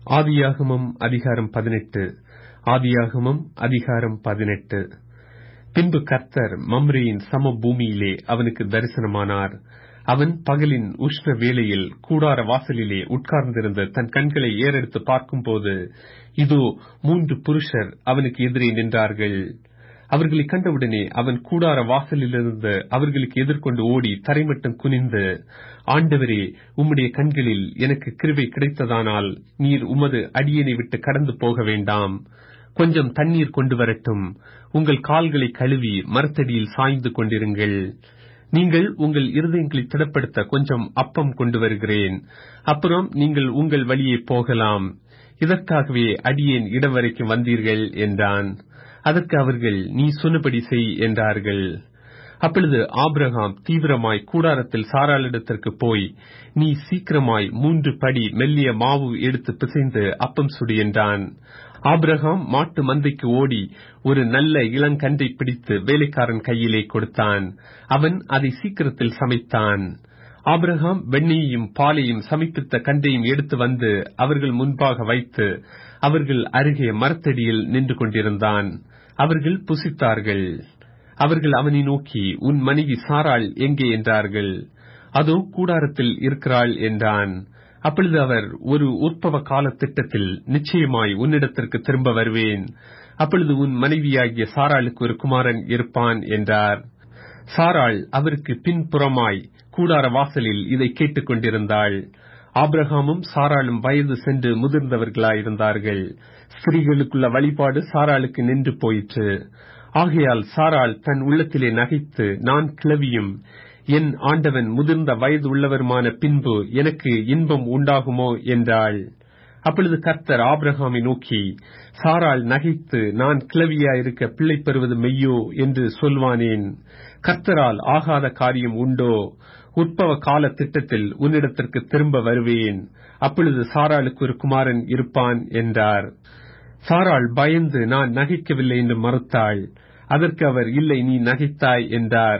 ஆதியாகமம் அதிகாரம் பதினெட்டு ஆதியாகமம் அதிகாரம் பதினெட்டு பின்பு கர்த்தர் மம்ரேயின் சம பூமியிலே அவனுக்கு தரிசனமானார் அவன் பகலின் உஷ்ண வேளையில் கூடார வாசலிலே உட்கார்ந்திருந்த தன் கண்களை ஏறெடுத்து பார்க்கும்போது இதோ மூன்று புருஷர் அவனுக்கு எதிரே நின்றார்கள் அவர்களை கண்டவுடனே அவன் கூடார வாசலிலிருந்து அவர்களுக்கு எதிர்கொண்டு ஓடி தரைமட்டம் குனிந்து ஆண்டவரே உம்முடைய கண்களில் எனக்கு கிருபை கிடைத்ததானால் நீர் உமது அடியனை விட்டு கடந்து போக வேண்டாம் கொஞ்சம் தண்ணீர் கொண்டு வரட்டும் உங்கள் கால்களை கழுவி மரத்தடியில் சாய்ந்து கொண்டிருங்கள் நீங்கள் உங்கள் இருதயங்களை திடப்படுத்த கொஞ்சம் அப்பம் கொண்டு வருகிறேன் அப்புறம் நீங்கள் உங்கள் வழியே போகலாம் இதற்காகவே அடியேன் இடம் வரைக்கும் வந்தீர்கள் என்றான் அதற்கு அவர்கள் நீ சொன்னபடி செய் என்றார்கள் அப்பொழுது ஆபிரகாம் தீவிரமாய் கூடாரத்தில் சாராளிடத்திற்கு போய் நீ சீக்கிரமாய் மூன்று படி மெல்லிய மாவு எடுத்து பிசைந்து அப்பம் சுடு என்றான் ஆபிரகாம் மாட்டு மந்தைக்கு ஓடி ஒரு நல்ல இளங்கன்றை பிடித்து வேலைக்காரன் கையிலே கொடுத்தான் அவன் அதை சீக்கிரத்தில் சமைத்தான் ஆபிரகாம் வெண்ணையையும் பாலையும் சமைப்பித்த கண்டையும் எடுத்து வந்து அவர்கள் முன்பாக வைத்து அவர்கள் அருகே மரத்தடியில் நின்று கொண்டிருந்தான் அவர்கள் புசித்தார்கள் அவர்கள் அவனை நோக்கி உன் மனைவி சாராள் எங்கே என்றார்கள் அதோ கூடாரத்தில் இருக்கிறாள் என்றான் அப்பொழுது அவர் ஒரு உற்பவ கால திட்டத்தில் நிச்சயமாய் உன்னிடத்திற்கு திரும்ப வருவேன் அப்பொழுது உன் மனைவியாகிய சாராளுக்கு ஒரு குமாரன் இருப்பான் என்றார் சாராள் அவருக்கு பின்புறமாய் கூடார வாசலில் இதை கேட்டுக் கொண்டிருந்தாள் ஆபிரகாமும் சாராளும் வயது சென்று முதிர்ந்தவர்களாயிருந்தார்கள் ஸ்திரீகளுக்குள்ள வழிபாடு சாராளுக்கு நின்று போயிற்று ஆகையால் சாராள் தன் உள்ளத்திலே நகைத்து நான் கிளவியும் என் ஆண்டவன் முதிர்ந்த வயது உள்ளவருமான பின்பு எனக்கு இன்பம் உண்டாகுமோ என்றாள் அப்பொழுது கர்த்தர் ஆபிரகாமை நோக்கி சாராள் நகைத்து நான் கிளவியாயிருக்க பிள்ளை பெறுவது மெய்யோ என்று சொல்வானேன் கர்த்தரால் ஆகாத காரியம் உண்டோ உற்பவ கால திட்டத்தில் உன்னிடத்திற்கு திரும்ப வருவேன் அப்பொழுது சாராளுக்கு ஒரு குமாரன் இருப்பான் என்றார் சாராள் பயந்து நான் நகைக்கவில்லை என்று மறுத்தாள் அதற்கு அவர் இல்லை நீ நகைத்தாய் என்றார்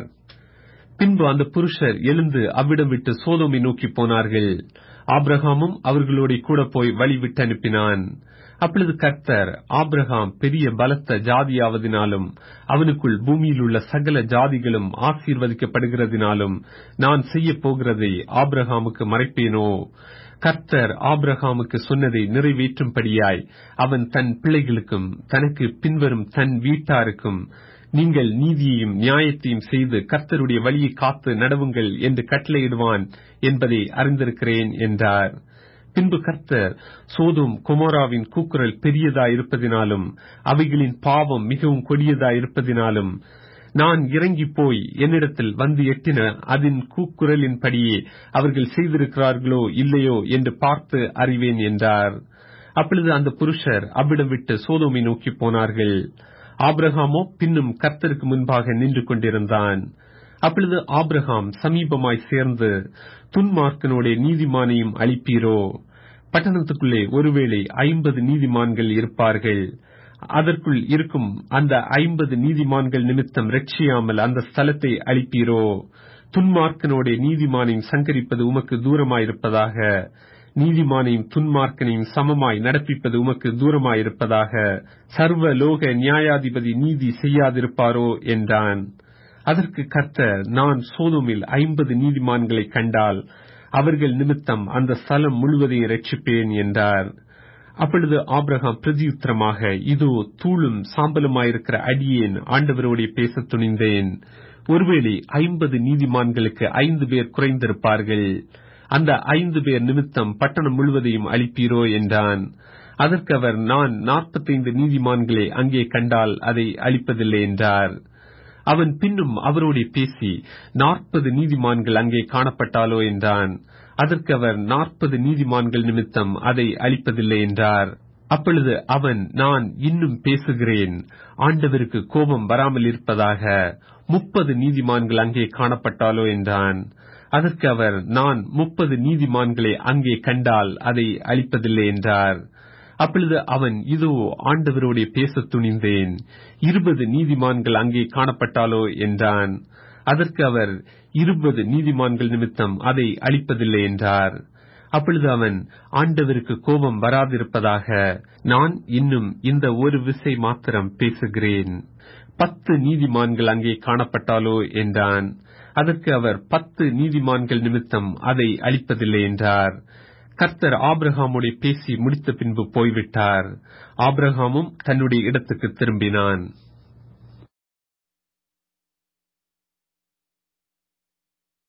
பின்பு அந்த புருஷர் எழுந்து அவ்விடம் விட்டு சோதோமை நோக்கி போனார்கள் ஆப்ரஹாமும் அவர்களோட கூட போய் வழி விட்டு அனுப்பினான் அப்பொழுது கர்த்தர் ஆப்ரஹாம் பெரிய பலத்த ஜாதியாவதினாலும் அவனுக்குள் பூமியில் உள்ள சகல ஜாதிகளும் ஆசீர்வதிக்கப்படுகிறதினாலும் நான் செய்ய போகிறதை ஆப்ரஹாமுக்கு மறைப்பேனோ கர்த்தர் ஆப்ரஹாமுக்கு சொன்னதை நிறைவேற்றும்படியாய் அவன் தன் பிள்ளைகளுக்கும் தனக்கு பின்வரும் தன் வீட்டாருக்கும் நீங்கள் நீதியையும் நியாயத்தையும் செய்து கர்த்தருடைய வழியை காத்து நடவுங்கள் என்று கட்டளையிடுவான் என்பதை அறிந்திருக்கிறேன் என்றார் பின்பு கர்த்தர் சோதும் குமோராவின் கூக்குரல் பெரியதாயிருப்பதினாலும் அவைகளின் பாவம் மிகவும் கொடியதாயிருப்பதினாலும் நான் இறங்கி போய் என்னிடத்தில் வந்து எட்டின அதன் கூக்குரலின்படியே அவர்கள் செய்திருக்கிறார்களோ இல்லையோ என்று பார்த்து அறிவேன் என்றார் அப்பொழுது அந்த புருஷர் அவ்விடம் விட்டு சோதோமை நோக்கி போனார்கள் ஆப்ரஹாமோ பின்னும் கர்த்தருக்கு முன்பாக நின்று கொண்டிருந்தான் அப்பொழுது ஆப்ரஹாம் சமீபமாய் சேர்ந்து துன்மார்க்கனோட நீதிமானையும் அளிப்பீரோ பட்டணத்துக்குள்ளே ஒருவேளை ஐம்பது நீதிமான்கள் இருப்பார்கள் அதற்குள் இருக்கும் அந்த ஐம்பது நீதிமான்கள் நிமித்தம் ரட்சியாமல் அந்த ஸ்தலத்தை அளிப்பீரோ துன்மார்க்கனோட நீதிமானையும் சங்கரிப்பது உமக்கு தூரமாயிருப்பதாக நீதிமானையும் துன்மார்க்கனையும் சமமாய் நடப்பிப்பது உமக்கு தூரமாயிருப்பதாக சர்வ லோக நியாயாதிபதி நீதி செய்யாதிருப்பாரோ என்றான் அதற்கு கர்த்தர் நான் சோதோமில் ஐம்பது நீதிமான்களை கண்டால் அவர்கள் நிமித்தம் அந்த ஸ்தலம் முழுவதையும் ரட்சிப்பேன் என்றார் அப்பொழுது ஆப்ரஹாம் பிரதியுத்தரமாக இதோ தூளும் சாம்பலுமாயிருக்கிற அடியேன் ஆண்டவரோட பேச துணிந்தேன் ஒருவேளை ஐம்பது நீதிமான்களுக்கு ஐந்து பேர் குறைந்திருப்பார்கள் அந்த ஐந்து பேர் நிமித்தம் பட்டணம் முழுவதையும் அளிப்பீரோ என்றான் அதற்கு அவர் நான் நாற்பத்தைந்து நீதிமான்களை அங்கே கண்டால் அதை அளிப்பதில்லை என்றார் அவன் பின்னும் அவரோட பேசி நாற்பது நீதிமான்கள் அங்கே காணப்பட்டாலோ என்றான் அதற்கு அவர் நாற்பது நீதிமான்கள் நிமித்தம் அதை அளிப்பதில்லை என்றார் அப்பொழுது அவன் நான் இன்னும் பேசுகிறேன் ஆண்டவருக்கு கோபம் வராமல் இருப்பதாக முப்பது நீதிமான்கள் அங்கே காணப்பட்டாலோ என்றான் அதற்கு அவர் நான் முப்பது நீதிமான்களை அங்கே கண்டால் அதை அளிப்பதில்லை என்றார் அப்பொழுது அவன் இதோ ஆண்டவரோட பேச துணிந்தேன் இருபது நீதிமான்கள் அங்கே காணப்பட்டாலோ என்றான் அதற்கு அவர் இருபது நீதிமான்கள் நிமித்தம் அதை அளிப்பதில்லை என்றார் அப்பொழுது அவன் ஆண்டவருக்கு கோபம் வராதிருப்பதாக நான் இன்னும் இந்த ஒரு விசை மாத்திரம் பேசுகிறேன் பத்து நீதிமான்கள் அங்கே காணப்பட்டாலோ என்றான் அதற்கு அவர் பத்து நீதிமான்கள் நிமித்தம் அதை அளிப்பதில்லை என்றார் கர்த்தர் ஆபிரகாமோட பேசி முடித்த பின்பு போய்விட்டார் ஆபிரகாமும் தன்னுடைய இடத்துக்கு திரும்பினான்